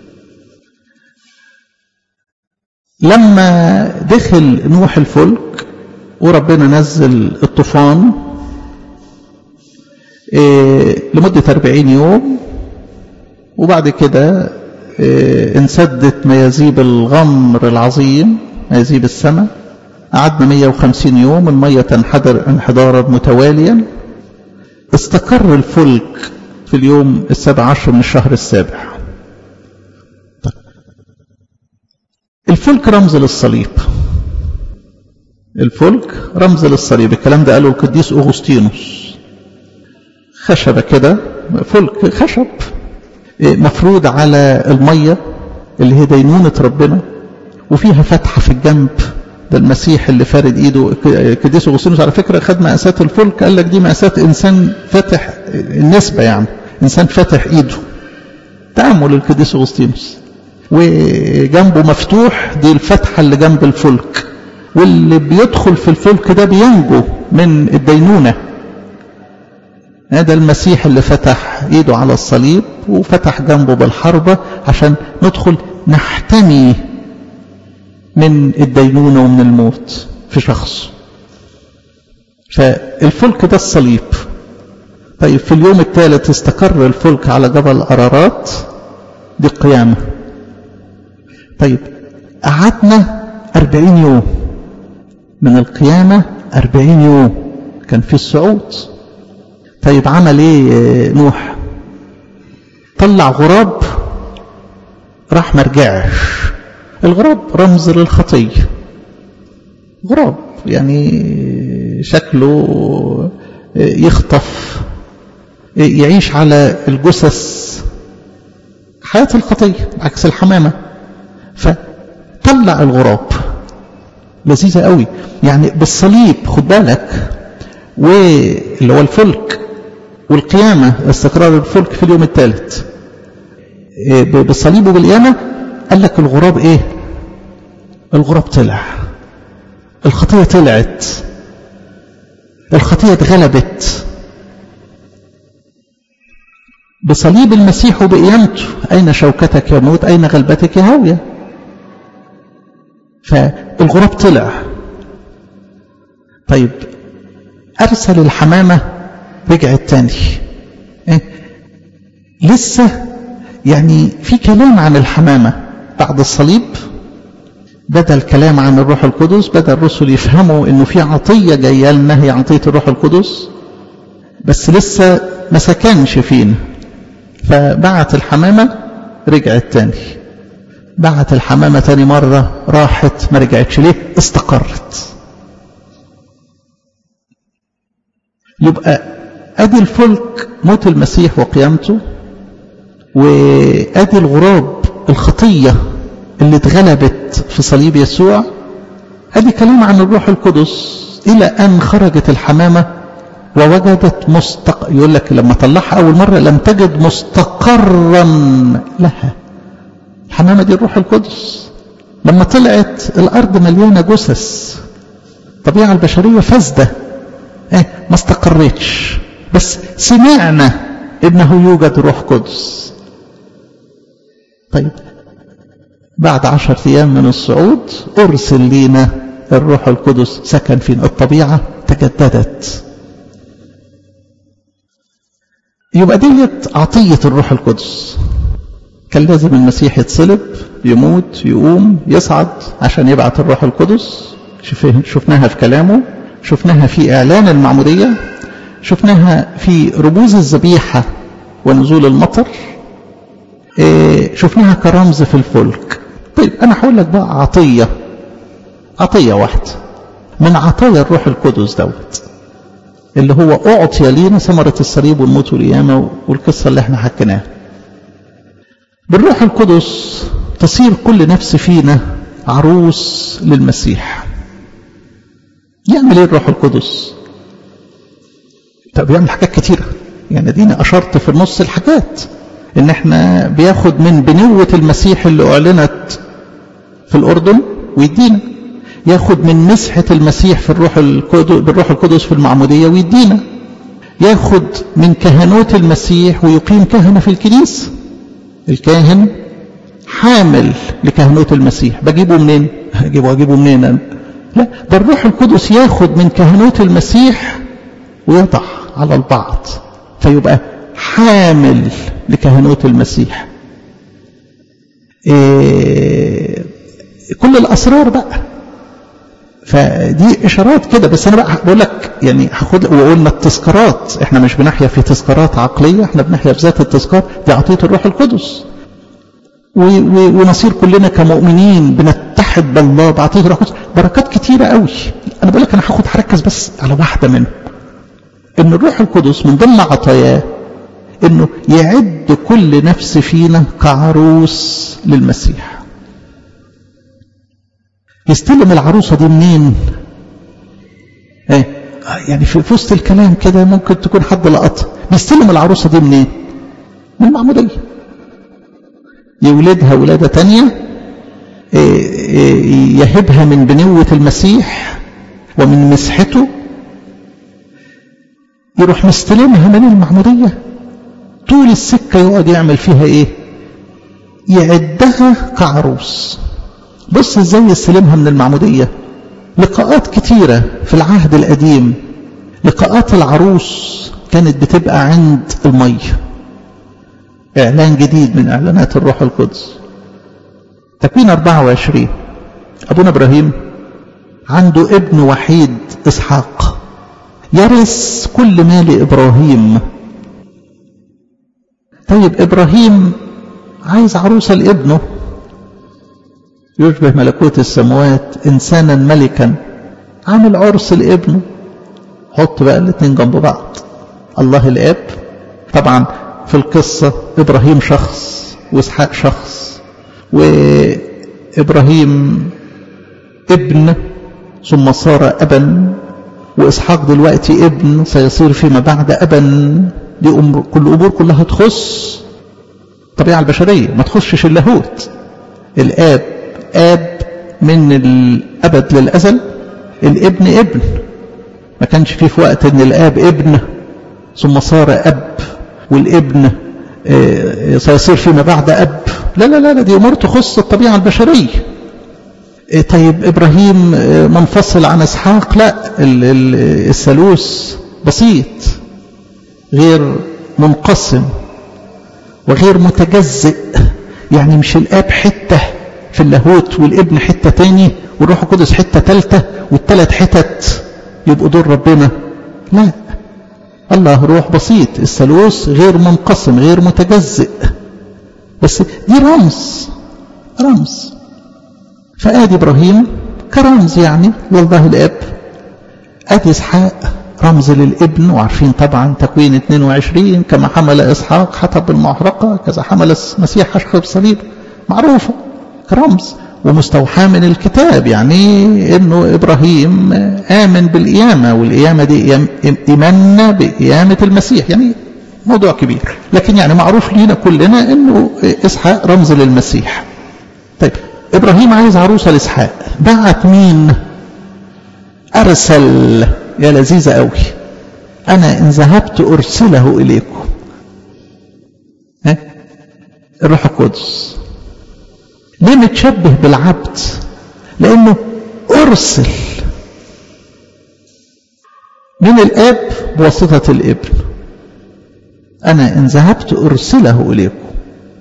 Speaker 1: لما دخل نوح الفلك وربنا نزل الطوفان إيه لمدة 40 يوم وبعد كده إيه انسدت ميازيب الغمر العظيم ميازيب السماء قعدنا 150 يوم المية تنحدر انحدارا متواليا استقر الفلك في اليوم السابع عشر من الشهر السابع طيب. الفلك رمز للصليب الفلك رمز للصليب الكلام ده قاله القديس أغسطينوس خشبة كده فلك خشب مفروض على المية اللي هي دينونة ربنا وفيها فتحة في الجنب ده المسيح اللي فارد ايده القديس اغسطينوس على فكره خد مقاسات الفلك قال لك دي مقاسات انسان فاتح النسبه يعني انسان فاتح ايده تامل القديس اغسطينوس وجنبه مفتوح دي الفتحه اللي جنب الفلك واللي بيدخل في الفلك ده بينجو من الدينونه هذا المسيح اللي فتح ايده على الصليب وفتح جنبه بالحربه عشان ندخل نحتمي من الدينونة ومن الموت في شخص فالفلك ده الصليب طيب في اليوم الثالث استقر الفلك على جبل أرارات دي القيامة طيب قعدنا أربعين يوم من القيامة أربعين يوم كان في الصعود طيب عمل ايه نوح طلع غراب راح مرجعش الغراب رمز للخطية غراب يعني شكله يخطف يعيش على الجثث حياة الخطية عكس الحمامة فطلع الغراب لذيذة قوي يعني بالصليب خد بالك واللي هو الفلك والقيامة استقرار الفلك في اليوم الثالث بالصليب وبالقيامة قال لك الغراب ايه الغراب طلع الخطية طلعت الخطية اتغلبت بصليب المسيح وبقيامته أين شوكتك يا موت أين غلبتك يا هاوية فالغراب طلع طيب أرسل الحمامة رجعت تاني إيه؟ لسه يعني في كلام عن الحمامة بعد الصليب بدأ الكلام عن الروح القدس بدأ الرسل يفهموا انه في عطية جاية لنا هي عطية الروح القدس بس لسه ما سكنش فينا فبعت الحمامة رجعت تاني بعت الحمامة تاني مرة راحت ما رجعتش ليه استقرت يبقى ادي الفلك موت المسيح وقيامته وادي الغراب الخطية اللي اتغلبت في صليب يسوع ادي كلام عن الروح القدس الى ان خرجت الحمامة ووجدت مستق يقول لك لما طلعها اول مرة لم تجد مستقرا لها الحمامة دي الروح القدس لما طلعت الارض مليانة جثث الطبيعة البشرية فاسدة ايه ما استقرتش بس سمعنا انه يوجد روح قدس طيب بعد عشر ايام من الصعود ارسل لينا الروح القدس سكن فينا الطبيعة تجددت يبقى ديت عطية الروح القدس كان لازم المسيح يتصلب يموت يقوم يصعد عشان يبعت الروح القدس شفناها في كلامه شفناها في إعلان المعمودية شفناها في رموز الذبيحة ونزول المطر شفناها كرمز في الفلك طيب أنا هقول لك بقى عطية عطية واحدة من عطايا الروح القدس دوت اللي هو أعطي لينا ثمرة الصليب والموت والقيامة والقصة اللي احنا حكيناها بالروح القدس تصير كل نفس فينا عروس للمسيح يعمل ايه الروح القدس طب يعمل حاجات كتيرة يعني ديني أشرت في النص الحاجات إن إحنا بياخد من بنوة المسيح اللي أعلنت في الأردن ويدينا ياخد من مسحة المسيح في الروح القدس بالروح القدس في المعمودية ويدينا ياخد من كهنوت المسيح ويقيم كهنة في الكنيسة الكاهن حامل لكهنوت المسيح بجيبه منين هجيبه اجيبه منين أنا؟ لا ده الروح القدس ياخد من كهنوت المسيح ويضع على البعض فيبقى حامل لكهنوت المسيح إيه كل الاسرار بقى فدي اشارات كده بس انا بقى بقول لك يعني هاخد وقلنا التذكارات احنا مش بنحيا في تذكارات عقليه احنا بنحيا في ذات التذكار دي عطيه الروح القدس ونصير كلنا كمؤمنين بنتحد بالله بعطيه الروح القدس بركات كتيره قوي انا بقول لك انا هاخد هركز بس على واحده منهم ان الروح القدس من ضمن عطاياه انه يعد كل نفس فينا كعروس للمسيح يستلم العروسه دي منين ايه يعني في وسط الكلام كده ممكن تكون حد لقطها بيستلم العروسه دي منين من المعموديه يولدها ولاده تانية يهبها من بنوه المسيح ومن مسحته يروح مستلمها من المعمودية طول السكة يقعد يعمل فيها ايه يعدها كعروس بص ازاي يستلمها من المعمودية لقاءات كتيرة في العهد القديم لقاءات العروس كانت بتبقى عند المية اعلان جديد من اعلانات الروح القدس تكوين 24 ابونا ابراهيم عنده ابن وحيد اسحاق يرث كل مال إبراهيم طيب إبراهيم عايز عروسة لابنه يشبه ملكوت السماوات إنسانا ملكا عامل عرس لابنه حط بقى الاثنين جنب بعض الله الاب طبعا في القصة إبراهيم شخص وإسحاق شخص وإبراهيم ابن ثم صار أبا وإسحاق دلوقتي ابن سيصير فيما بعد أبا دي أمر كل أمور كلها تخص الطبيعة البشرية ما تخشش اللاهوت الآب آب من الأبد للأزل الابن ابن ما كانش فيه في وقت ان الآب ابن ثم صار أب والابن سيصير فيما بعد أب لا لا لا, لا دي أمور تخص الطبيعة البشرية طيب إبراهيم منفصل عن إسحاق لا الثالوث بسيط غير منقسم وغير متجزئ يعني مش الآب حتة في اللاهوت والابن حتة تاني والروح القدس حتة تالتة والتلات حتت يبقوا دول ربنا لا الله روح بسيط الثالوث غير منقسم غير متجزئ بس دي رمز رمز فآدي إبراهيم كرمز يعني لله الآب آدي إسحاق رمز للابن وعارفين طبعا تكوين 22 كما حمل إسحاق حطب بالمحرقة كذا حمل المسيح حشخ بصليب معروفة كرمز ومستوحى من الكتاب يعني انه ابراهيم امن بالقيامه والقيامه دي ايماننا بقيامه المسيح يعني موضوع كبير لكن يعني معروف لينا كلنا انه اسحاق رمز للمسيح طيب ابراهيم عايز عروسه لاسحاق بعت مين ارسل يا لذيذه قوي انا ان ذهبت ارسله اليكم ها الروح القدس ليه متشبه بالعبد لانه ارسل من الاب بواسطه الابن انا ان ذهبت ارسله اليكم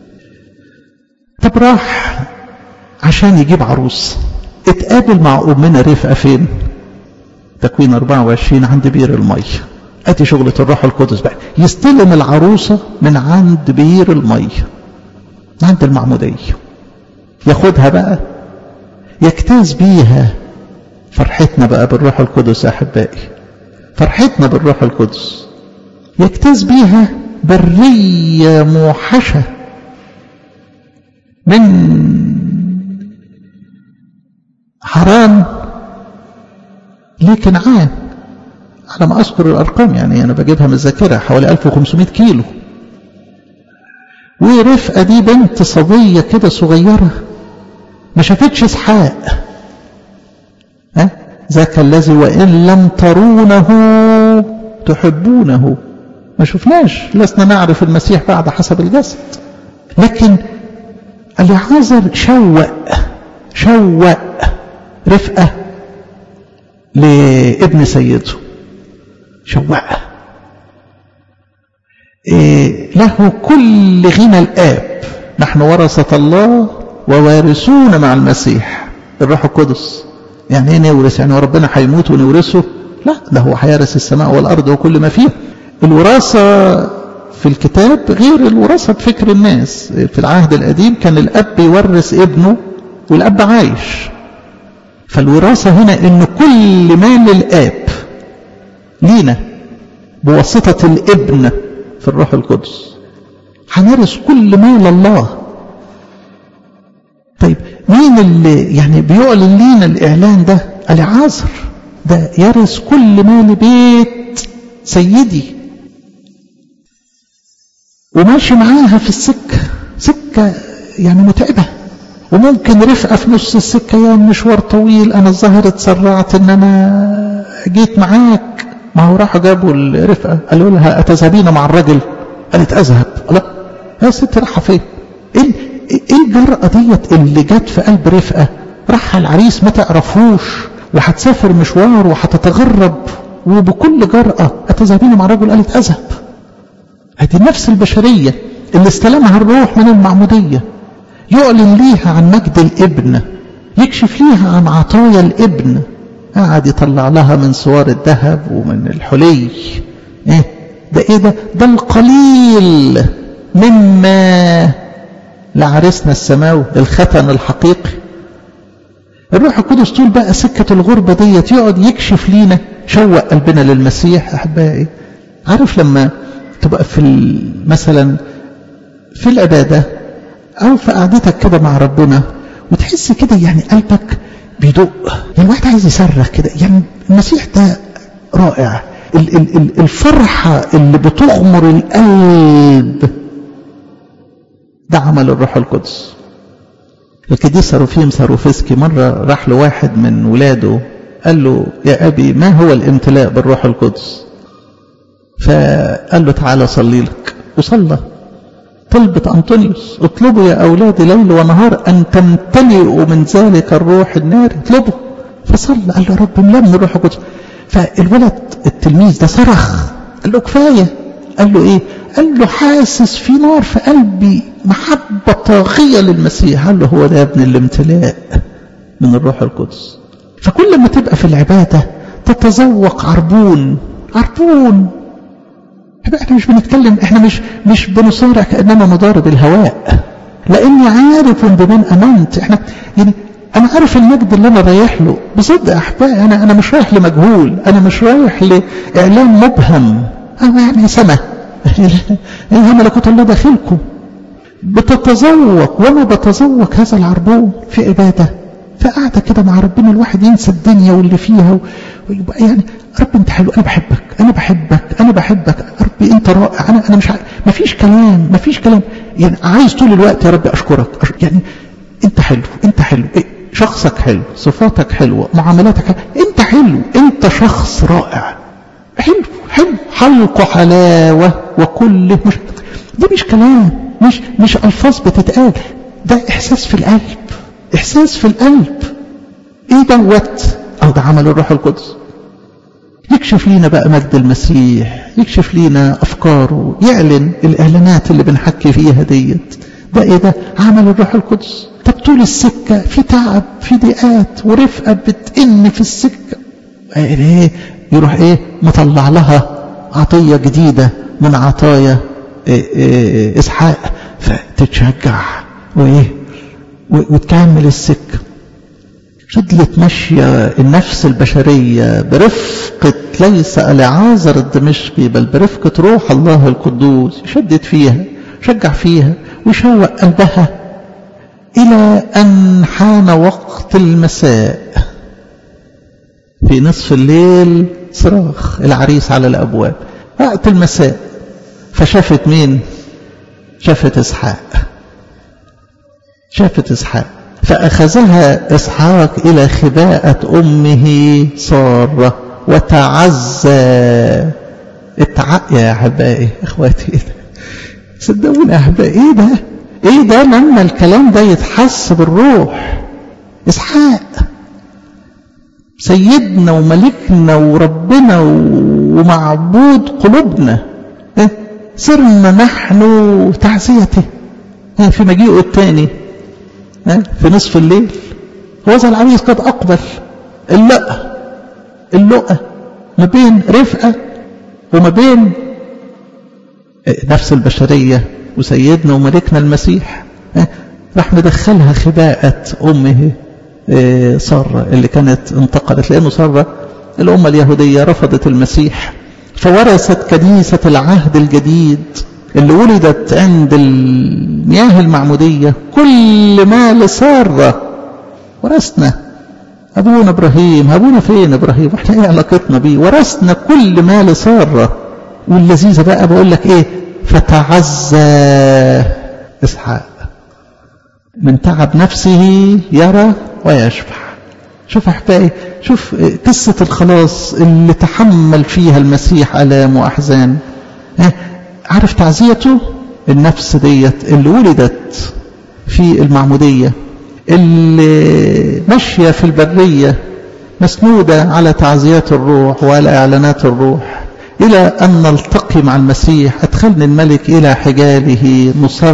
Speaker 1: طب راح عشان يجيب عروس اتقابل مع امنا رفقه فين تكوين 24 عند بير الميه ادي شغله الروح القدس بقى يستلم العروسه من عند بير الميه عند المعموديه ياخدها بقى يجتاز بيها فرحتنا بقى بالروح القدس يا احبائي فرحتنا بالروح القدس يجتاز بيها بريه موحشه من حرام لكنعان على ما أذكر الأرقام يعني أنا بجيبها من الذاكرة حوالي 1500 كيلو ورفقة دي بنت صبية كده صغيرة ما شافتش اسحاق ها ذاك الذي وإن لم ترونه تحبونه ما شفناش لسنا نعرف المسيح بعد حسب الجسد لكن اليعازر شوق شوق رفقة لابن سيده شوقه إيه له كل غنى الآب نحن ورثة الله ووارثون مع المسيح الروح القدس يعني ايه نورث يعني ربنا هيموت ونورثه لا ده هو هيرث السماء والأرض وكل ما فيها الوراثة في الكتاب غير الوراثة بفكر الناس في العهد القديم كان الأب يورث ابنه والأب عايش فالوراثة هنا ان كل مال الآب لينا بواسطة الابن في الروح القدس هنرث كل مال الله طيب مين اللي يعني بيعلن لينا الإعلان ده العازر ده يرث كل مال بيت سيدي وماشي معاها في السكة سكة يعني متعبة وممكن رفقة في نص السكة يا مشوار طويل أنا الظاهر اتسرعت إن أنا جيت معاك ما هو راحوا جابوا الرفقة قالوا لها أتذهبين مع الرجل قالت أذهب لا يا ست رايحة فين إيه إيه الجرأة ديت اللي جت في قلب رفقة راح العريس ما تعرفوش وهتسافر مشوار وهتتغرب وبكل جرأة أتذهبين مع الرجل قالت أذهب هذه النفس البشرية اللي استلمها الروح من المعمودية يعلن ليها عن مجد الابن يكشف ليها عن عطايا الابن قعد يطلع لها من صور الذهب ومن الحلي ايه ده ايه ده ده القليل مما لعرسنا السماوي الختم الحقيقي الروح القدس طول بقى سكة الغربة ديت يقعد يكشف لينا شوق قلبنا للمسيح أحبائي عارف لما تبقى في مثلا في العبادة أو في قعدتك كده مع ربنا وتحس كده يعني قلبك بيدق يعني الواحد عايز يصرخ كده يعني المسيح ده رائع ال ال ال الفرحة اللي بتغمر القلب ده عمل الروح القدس القديس ساروفيم ساروفسكي مرة راح لواحد من ولاده قال له يا أبي ما هو الامتلاء بالروح القدس فقال له تعالى صلي لك وصلى طلبة أنطونيوس اطلبوا يا أولادي ليل ونهار أن تمتلئوا من ذلك الروح النار اطلبوا فصلى قال له رب املأني الروح القدس فالولد التلميذ ده صرخ قال له كفاية قال له ايه قال له حاسس في نار في قلبي محبة طاغية للمسيح قال له هو ده يا ابن الامتلاء من الروح القدس فكل ما تبقى في العبادة تتذوق عربون عربون احنا مش بنتكلم احنا مش مش بنصارع كاننا نضارب الهواء لاني عارف بمن امنت احنا يعني انا عارف المجد اللي انا رايح له بصدق احبائي انا انا مش رايح لمجهول انا مش رايح لاعلان مبهم انا يعني سما يعني ملكوت الله داخلكم بتتذوق وانا بتذوق هذا العربون في عباده فقاعدة كده مع ربنا الواحد ينسى الدنيا واللي فيها ويبقى يعني رب انت حلو انا بحبك انا بحبك انا بحبك ربي انت رائع انا انا مش عارف مفيش كلام مفيش كلام يعني عايز طول الوقت يا رب اشكرك أشكرك يعني انت حلو انت حلو إيه شخصك حلو صفاتك حلوه معاملاتك حلوة. انت حلو انت شخص رائع حلو حلو حلقه حلاوه وكله مش دي مش كلام مش مش الفاظ بتتقال ده احساس في القلب احساس في القلب ايه دوت او ده عمل الروح القدس يكشف لينا بقى مجد المسيح يكشف لينا افكاره يعلن الاعلانات اللي بنحكي فيها ديت ده ايه ده عمل الروح القدس طب طول السكه في تعب في ضيقات ورفقه بتئن في السكه ايه يروح ايه مطلع لها عطيه جديده من عطايا إيه إيه اسحاق فتتشجع وايه وتكمل السكة فضلت ماشية النفس البشرية برفقة ليس العازر الدمشقي بل برفقة روح الله القدوس شدت فيها شجع فيها وشوق قلبها إلى أن حان وقت المساء في نصف الليل صراخ العريس على الأبواب وقت المساء فشافت مين شافت إسحاق شافت إسحاق فأخذها إسحاق إلى خباءة أمه سارة وتعزى التع... يا أحبائي إخواتي إيه ده صدقوني يا أحبائي إيه ده إيه ده لما الكلام ده يتحس بالروح إسحاق سيدنا وملكنا وربنا ومعبود قلوبنا إيه؟ صرنا نحن تعزيته إيه؟ في مجيئه الثاني إيه؟ في نصف الليل هذا العريس قد أقبل اللقى اللقى ما بين رفقة وما بين نفس البشرية وسيدنا وملكنا المسيح راح مدخلها خباءة أمه سارة اللي كانت انتقلت لأنه سارة الأمة اليهودية رفضت المسيح فورثت كنيسة العهد الجديد اللي ولدت عند المياه المعمودية كل ما لسارة ورثنا أبونا إبراهيم أبونا فين إبراهيم إحنا إيه علاقتنا بيه ورثنا كل ما لسارة واللذيذة بقى بقول لك إيه فتعزى إسحاق من تعب نفسه يرى ويشبع شوف أحبائي شوف قصة الخلاص اللي تحمل فيها المسيح آلام وأحزان عارف تعزيته النفس ديت اللي ولدت في المعمودية اللي ماشية في البرية مسنودة على تعزيات الروح وعلى إعلانات الروح إلى أن نلتقي مع المسيح أدخلني الملك إلى حجاله نصر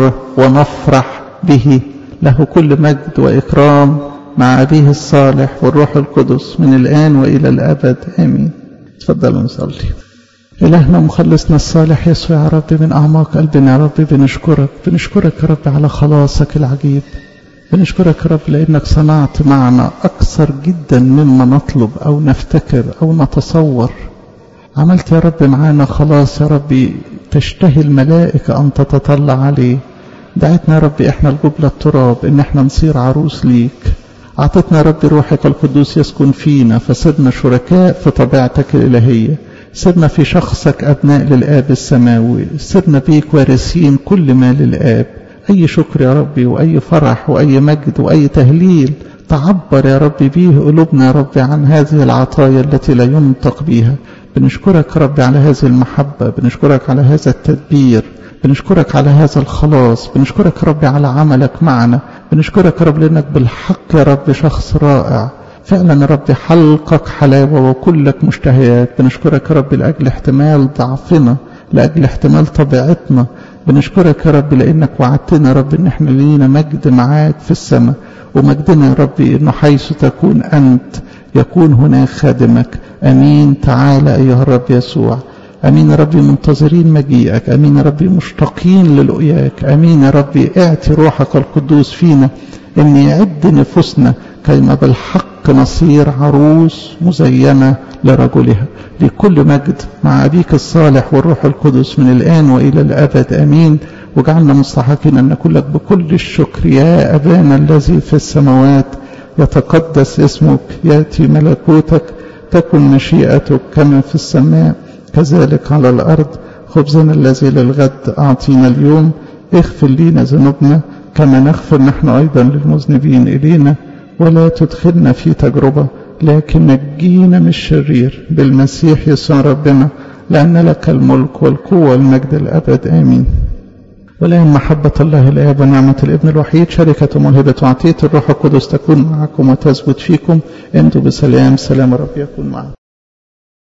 Speaker 1: ونفرح به له كل مجد وإكرام مع أبيه الصالح والروح القدس من الآن وإلى الأبد آمين تفضلوا نصلي إلهنا مخلصنا الصالح يسوع يا رب من أعماق قلبنا يا رب بنشكرك بنشكرك يا رب على خلاصك العجيب بنشكرك يا رب لأنك صنعت معنا أكثر جدا مما نطلب أو نفتكر أو نتصور عملت يا رب معانا خلاص يا رب تشتهي الملائكة أن تتطلع عليه دعتنا يا رب احنا الجبلة التراب ان احنا نصير عروس ليك اعطتنا يا رب روحك القدوس يسكن فينا فصرنا شركاء في طبيعتك الالهية صرنا في شخصك ابناء للاب السماوي صرنا بيك وارثين كل ما للاب اي شكر يا ربي واي فرح واي مجد واي تهليل تعبر يا رب به قلوبنا يا رب عن هذه العطايا التي لا ينطق بها بنشكرك يا رب على هذه المحبة بنشكرك على هذا التدبير بنشكرك على هذا الخلاص بنشكرك يا رب على عملك معنا بنشكرك يا رب لأنك بالحق يا رب شخص رائع فعلا يا رب حلقك حلاوة وكلك مشتهيات بنشكرك يا رب لأجل احتمال ضعفنا لأجل احتمال طبيعتنا بنشكرك يا رب لأنك وعدتنا يا رب إن احنا لينا مجد معاك في السماء ومجدنا يا رب إنه حيث تكون أنت يكون هناك خادمك أمين تعالى أيها الرب يسوع أمين يا ربي منتظرين مجيئك أمين يا ربي مشتاقين للقياك أمين يا ربي اعطي روحك القدوس فينا أن يعد نفوسنا كيما بالحق نصير عروس مزينة لرجلها لكل مجد مع أبيك الصالح والروح القدس من الآن وإلى الأبد أمين وجعلنا مستحقين أن نقول لك بكل الشكر يا أبانا الذي في السماوات يتقدس اسمك يأتي ملكوتك تكن مشيئتك كما في السماء كذلك على الأرض خبزنا الذي للغد أعطينا اليوم اغفر لنا ذنوبنا كما نغفر نحن أيضا للمذنبين إلينا ولا تدخلنا في تجربة لكن نجينا من الشرير بالمسيح يسوع ربنا لأن لك الملك والقوة والمجد الأبد آمين والآن محبة الله الآب ونعمة الابن الوحيد شركة موهبة وعطية الروح القدس تكون معكم وتثبت فيكم انتم بسلام سلام رب يكون معكم